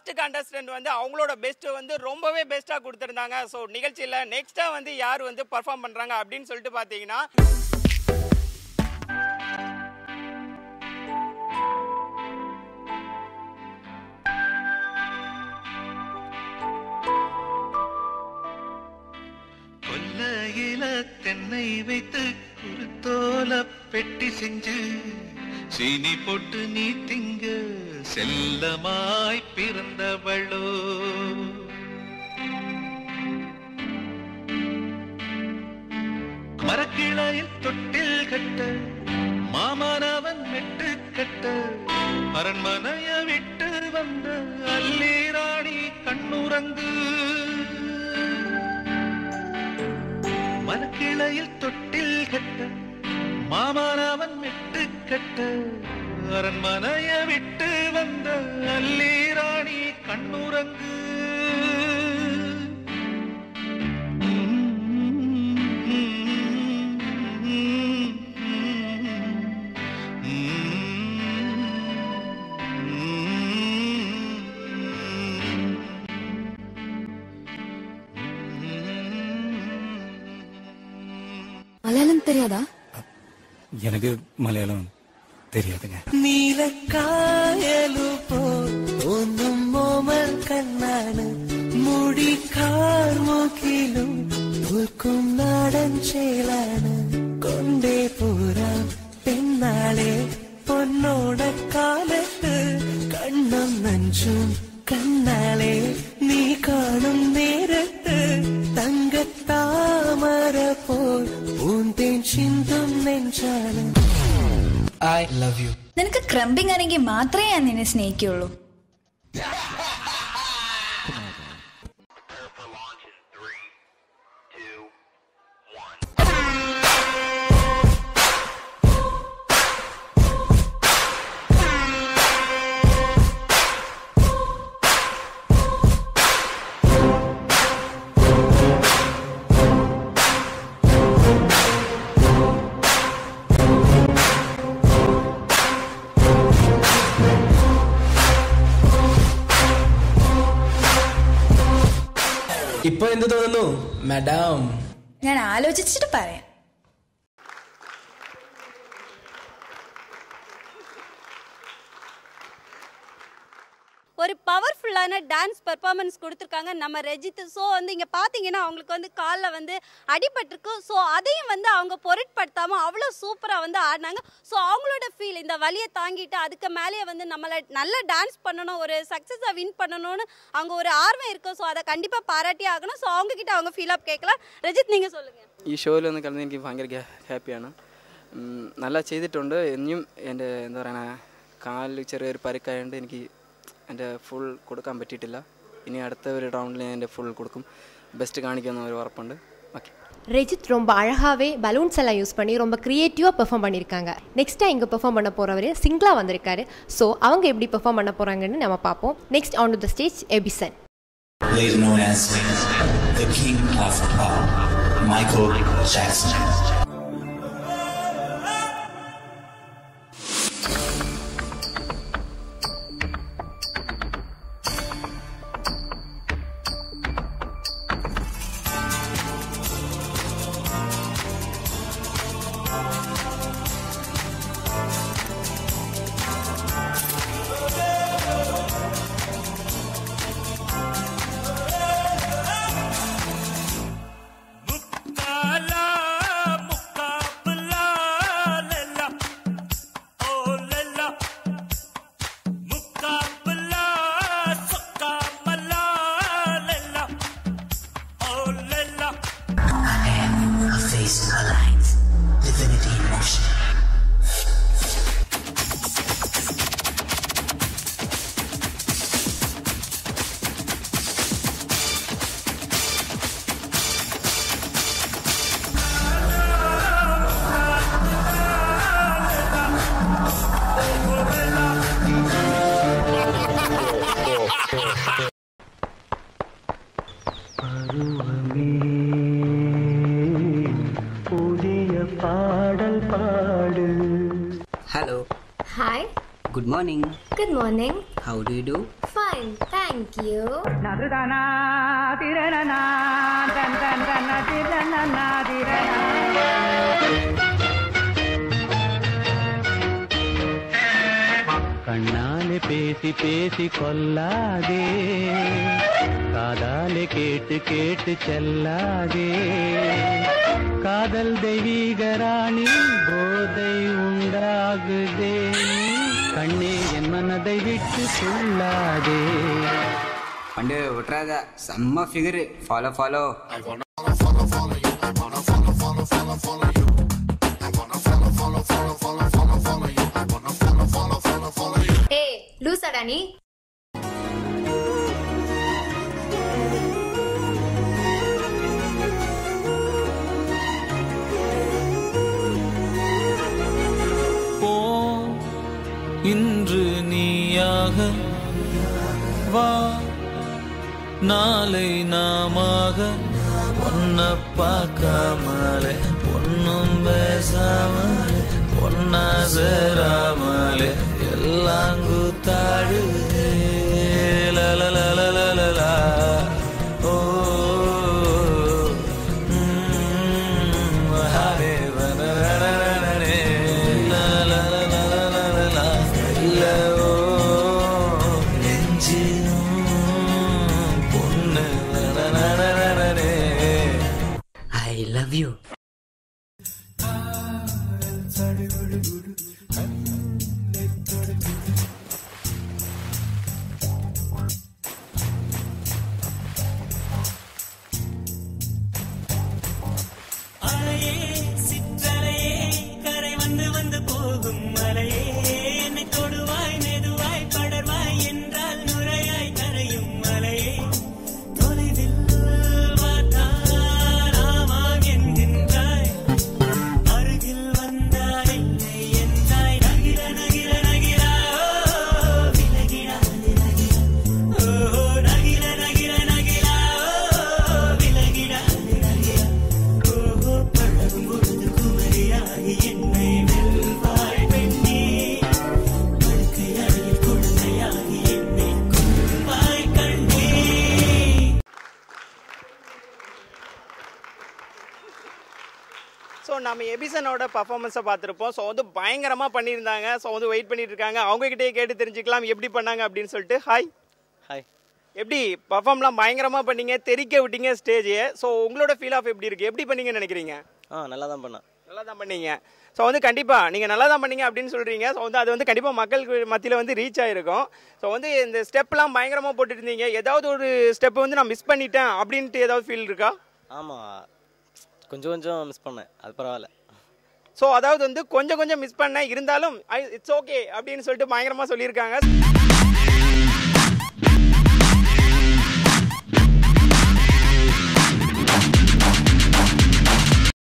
First contestant வந்து அவங்களோட best வந்து ரொம்பவே பெஸ்ட்டாக கொடுத்துருந்தாங்க ஸோ நிகழ்ச்சியில் நெக்ஸ்ட்டாக வந்து யார் வந்து பர்ஃபார்ம் பண்ணுறாங்க அப்படின்னு சொல்லிட்டு பார்த்தீங்கன்னா கொல்லையில தென்னை வைத்து குருத்தோல பெட்டி செஞ்சு சீனி போட்டு நீ திங்க செல்லமாய் பிறந்தவளோ மரக்கிளையில் தொட்டில் கட்ட மாமனவன் மெட்டு கட்ட அரண்மனைய விட்டு வந்த அல்லீராணி கண்ணுறங்கு மரக்கிளையில் தொட்டில் கட்ட மாமனவன் மெட்டு கட்ட அரண்மனைய விட்டு வந்த அல்லீராணி கண்ணுறங்கு மலையாளம் தெரியாதா எனக்கு மலையாளம் தெரியாதுங்க നീലക്കായലു പോന്നും മോമൽ കണ്ണാണ് മുടി കാർമുകിലും തോൽക്കും നാടൻ ചേലാണ് കൊണ്ടേ പോരാം പെണ്ണാളെ പൊന്നോട കാലത്ത് കണ്ണും നഞ്ചും കണ്ണാളെ നീ കാണും നേരത്ത് തങ്കത്താമര പോൽ പൂന്തേൻ ചിന്തും നെഞ്ചാണ് ഐ ലവ് യു നിനക്ക് ക്രംബിംഗ് ആണെങ്കിൽ മാത്രമേ ഞാൻ നിന്നെ സ്നേഹിക്കുള്ളൂ ഇപ്പൊ എന്ത് തോന്നുന്നു മാഡം ഞാൻ ആലോചിച്ചിട്ട് പറയാം ஒரு பவர்ஃபுல்லான டான்ஸ் பெர்ஃபார்மன்ஸ் கொடுத்துருக்காங்க நம்ம ரஜித் ஸோ வந்து இங்கே பார்த்தீங்கன்னா அவங்களுக்கு வந்து காலில் வந்து அடிபட்டிருக்கு ஸோ அதையும் வந்து அவங்க பொருட்படுத்தாமல் அவ்வளோ சூப்பராக வந்து ஆடினாங்க ஸோ அவங்களோட ஃபீல் இந்த வலியை தாங்கிட்டு அதுக்கு மேலேயே வந்து நம்மளை நல்ல டான்ஸ் பண்ணணும் ஒரு சக்ஸஸை வின் பண்ணணும்னு அவங்க ஒரு ஆர்வம் இருக்கும் ஸோ அதை கண்டிப்பாக பாராட்டி ஆகணும் ஸோ அவங்கக்கிட்ட அவங்க ஃபீல் அப் கேட்கலாம் ரஜித் நீங்கள் சொல்லுங்கள் ഈ ഷോയിൽ വന്ന് കളഞ്ഞ എനിക്ക് ഭയങ്കര ഹാപ്പിയാണ് ഉം, നല്ല ചെയ്തിട്ടുണ്ട് ഇനിയും എൻ്റെ എന്താ പറയുക കാലിൽ ചെറിയൊരു പരുക്കായതുകൊണ്ട് എനിക്ക് എൻ്റെ ഫുൾ കൊടുക്കാൻ പറ്റിയിട്ടില്ല ഇനി അടുത്ത ഒരു റൗണ്ടിൽ ഞാൻ എൻ്റെ ഫുൾ കൊടുക്കും ബെസ്റ്റ് കാണിക്കുമെന്ന് ഒരു ഉറപ്പുണ്ട് ഓക്കെ ரெஜித் ரொம்ப அழகாகவே பலூன்ஸ் எல்லாம் யூஸ் பண்ணி ரொம்ப க்ரியேட்டிவாக பெர்ஃபார்ம் பண்ணியிருக்காங்க நெக்ஸ்ட்டாக இங்கே பெர்ஃபார்ம் பண்ண போகிறவர் சிங்கிளாக வந்திருக்காரு ஸோ அவங்க எப்படி பெர்ஃபார்ம் பண்ண போகிறாங்கன்னு நம்ம பார்ப்போம் next on to the stage எபிசன் Later known as the King of Pop, Michael Jackson. A face aligns, divinity in motion. പുതിയ പാടൽ പാട് hello hi good morning good morning How do you do? Fine, thank you. கண்ணாலே பேசி பேசி கொல்லாதே காதாலே கேட்டு கேட்டு செல்லாதே காதல் தெய்வீக ராணி போதை உண்டாகுதே கண்ணே என் மனதை விட்டு சொல்லாதே பண்டு விட்றாத செம்ம ஃபிகரு ஃபாலோ ஃபாலோ ஏய் லூசாடா நீ போ இன்று நீயாக வா நாளை நாமாக ஒன்ன பார்க்காமலே ஒன்னும் பேசாமலே ஒன்னா சேராமலே எல்லாம் கூத்தாடுதே லலலலலலலா. ஓ ம், ஹரே வனரரரரரே. லலலலலலலா. இல்ல, ஓ, நெஞ்சிலும் பொண்ணு வனரரரரரே. ஐ லவ் யூ அலையே சிற்றலையே கரை வந்து வந்து போகும் மலையே என்னை தொடுவாய் மெதுவாய் படர்வாய் என்றால் நுரையாய் கரையும் மலையே தொலைவில் பார்த்தால் ஆமாம் என்கின்றாய் அருகில் வந்தால் இல்லை என்றாய் நகிர நகிர நகிரா ஓ, விலகிடாது நகிரா ஓ நகிர நகிர நகிரா ஓ, விலகிடாது நகிரா ஓஹோ பழகும் பொழுது குமரியாகி என்னை வெல்வாய் பெண்ணே படுக்கை அறையில் குழந்தையாகி என்னை கொள்வாய் கண்ணே ஸோ நம்ம எபிசனோட பர்ஃபார்மன்ஸை பார்த்துருப்போம் ஸோ வந்து பயங்கரமாக பண்ணியிருந்தாங்க ஸோ வந்து வெயிட் பண்ணிட்டு இருக்காங்க அவங்ககிட்டயே கேட்டு தெரிஞ்சுக்கலாம் எப்படி பண்ணாங்க அப்படின்னு சொல்லிட்டு ஹாய் ஹாய் எப்படி பர்ஃபார்ம்லாம் பயங்கரமாக பண்ணீங்க தெறிக்க விட்டீங்க ஸ்டேஜையே ஸோ உங்களோட ஃபீல் ஆஃப் எப்படி இருக்குது எப்படி பண்ணீங்கன்னு நினைக்கிறீங்க ஆ நல்லா தான் பண்ணேன் நல்லா தான் பண்ணீங்க ஸோ வந்து கண்டிப்பாக நீங்கள் நல்லா தான் பண்ணீங்க அப்படின்னு சொல்கிறீங்க ஸோ வந்து அது வந்து கண்டிப்பாக மக்களுக்கு மத்தியில் வந்து ரீச் ஆகிருக்கும் ஸோ வந்து இந்த ஸ்டெப்லாம் பயங்கரமாக போட்டுட்டு இருந்தீங்க ஏதாவது ஒரு ஸ்டெப் வந்து நான் மிஸ் பண்ணிட்டேன் அப்படின்ட்டு ஏதாவது ஃபீல் இருக்கா ஆமாம் கொஞ்சம் கொஞ்சம் மிஸ் பண்ணேன் அது பரவாயில்ல ஸோ அதாவது வந்து கொஞ்சம் கொஞ்சம் மிஸ் பண்ணேன் இருந்தாலும் இட்ஸ் ஓகே அப்படின்னு சொல்லிட்டு பயங்கரமாக சொல்லியிருக்காங்க